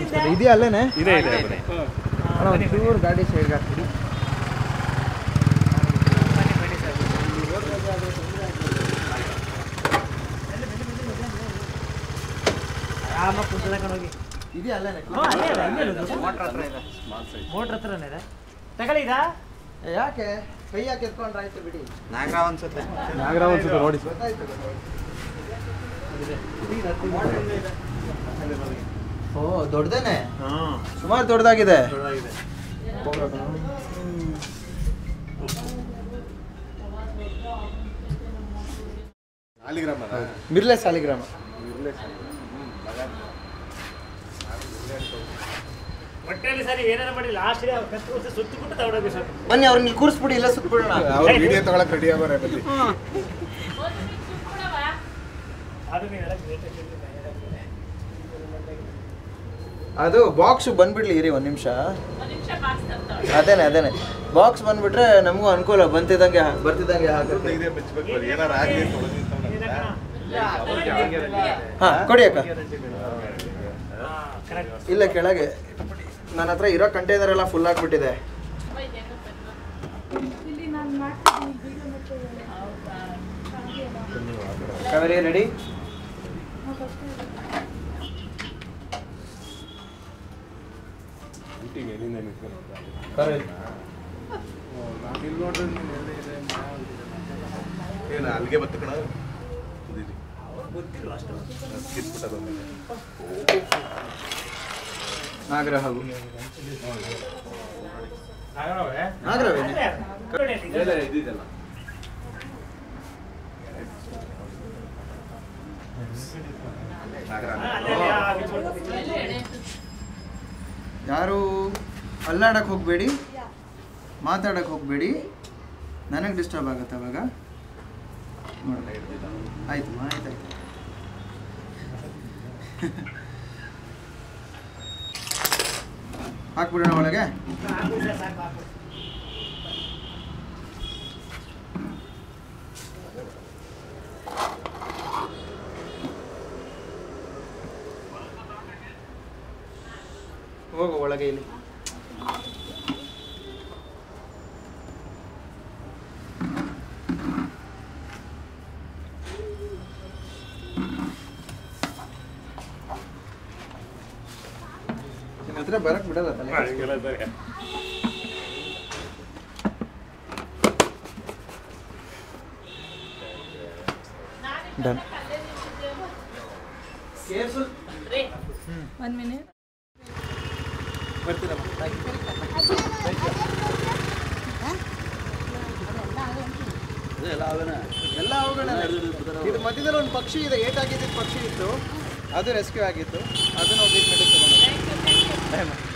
ಕಾಣಿಸ್ತಾರೆ ಇದೆಯಾ ಅಲ್ಲೇನೆ ಇದೆ ಇದೆ ಬನ್ನಿ ಅಣ್ಣ ಒಂಚೂರು ಗಾಡಿ ಸೈಡ್ಗೆ ಹಾಕ್ಬಿಡಿ ಆರಾಮಾಗಿ ಕುಂತ್ಕೊಂಡು ಹೋಗಿ ಇದೆಯಾ ಅಲ್ಲೇನೆ ಹ್ಞೂ, ಅಲ್ಲೇ ಇದೆ, ಅಲ್ಲೇ ಇರೋದು. ಮೋಟ್ರ್ ಹತ್ರ ಇದೆ ಮೋಟ್ರ್ ಹತ್ರನೇ ಇದೆ ತಗೊಳ್ಳಿ ಇದಾ ಏ, ಯಾಕೆ ಕೈ ಹಾಕಿ ಎತ್ಕೊಂಡ್ರೆ ಆಯ್ತು ಬಿಡಿ ನಾಗರಾವ್ ಅನ್ಸುತ್ತೆ ನಾಗರಾವ್ ಅನ್ಸುತ್ತೆ ನೋಡಿ ಗೊತ್ತಾಯ್ತು ಓ ದೊಡ್ಡದೇನೆ ಹಾಂ ಸುಮಾರು ದೊಡ್ಡದಾಗಿದೆ ದೊಡ್ಡದಾಗಿದೆ ಸಾಲಿಗ್ರಾಮ ಮಿರ್ಲೆ ಸಾಲಿಗ್ರಾಮ ಹೊಟ್ಟೆಯಲ್ಲಿ ಸರಿ ಏನಾರ ಮಾಡಿ ಲಾಸ್ಟ್ ಕತ್ತು ಕೂರ್ಸಿ ಸುತ್ತಿಬಿಟ್ಟು ತಗೊಂಡೋಗಿ ಸರ್ ಬನ್ನಿ ಅವ್ರನ್ನ ಇಲ್ಲಿ ಕೂರಿಸ್ಬಿಡಿ ಇಲ್ಲ ಸುತ್ಬಿಡೋಣ ಅವ್ರು ವಿಡಿಯೋ ತಗೊಳಕ್ ರೆಡಿ ಆಗೋರೆ ಬನ್ನಿ ಅದು ನೀವು ಹೇಳಕ್ ಲೇಟ್ ಆಗ್ತಿದೆ ಅದು ಬಾಕ್ಸ್ ಬಂದ್ಬಿಡ್ಲಿ ಇರಿ ಒಂದ್ ನಿಮಿಷ ಅದೇನೆ ಅದೇನೆ ಬಾಕ್ಸ್ ಬಂದ್ಬಿಟ್ರೆ ನಮಗೂ ಅನುಕೂಲ ಬಂತಿದ್ದಂಗೆ ಬರ್ತಿದ್ದಂಗೆ ಹಾಕಕ್ಕೆ ತೆಗ್ದೇ ಬಿಚ್ಬೇಕು ಬರೀ ಏನಾರು ಆಗ್ಲಿ ತೊಳೆದು ಹಾ ಕೊಡಿ ಅಕ್ಕ ಕರೆಕ್ಟ್ ಇಲ್ಲ ಕೆಳಗೆ ನನ್ನ ಹತ್ರ ಇರೋ ಕಂಟೈನರ್ ಎಲ್ಲ ಫುಲ್ ಆಗ್ಬಿಟ್ಟಿದೆ ಇಲ್ಲಿ ನಾನು ಮಾಡ್ತೀನಿ ವಿಡಿಯೋ ಮತ್ತೆ ಕಾವೇರಿ ರೆಡಿ ಏನು ಅಲ್ಲಿಗೆ ಬತ್ತು ಕಣ ಕುದೀರಿ ಕಿತ್ಬಿಟ್ಟದು ನಾಗರ ಹಾಗೂ ನಾಗರವೇನೆ ಇದಿದೆಲ್ಲ ನಾಗರ ಯಾರು ಅಲ್ಲಾಡಕ್ಕೆ ಹೋಗಬೇಡಿ ಮಾತಾಡಕ್ಕೆ ಹೋಗಬೇಡಿ ನನಗೆ ಡಿಸ್ಟರ್ಬ್ ಆಗುತ್ತೆ ಅವಾಗ ನೋಡಿ ಆಯ್ತು ಆಯ್ತು ಆಯ್ತು ಹಾಕ್ಬಿಡೋಣ ಒಳಗೆ ಹೋಗು ಒಳಗೆ ಇಲ್ಲಿ ನಿನ್ನ ಹತ್ರ ಬರಕ್ ಬಿಡಲ್ಲ ತಲೆ ಡನ್ ಕೇರ್ಫುಲ್ ಒನ್ ಮಿನಿಟ್ ಎಲ್ಲ ಅವುಗಳೇ ಇದು ಮಧ್ಯದಲ್ಲಿ ಒಂದು ಪಕ್ಷಿ ಇದೆ ಏಟಾಗಿದ್ದ ಪಕ್ಷಿ ಇತ್ತು ಅದು ರೆಸ್ಕ್ಯೂ ಆಗಿತ್ತು ಅದನ್ನ ಹೋಗಿ ಮೆಡಿಕ್ ತಗೊಂಡು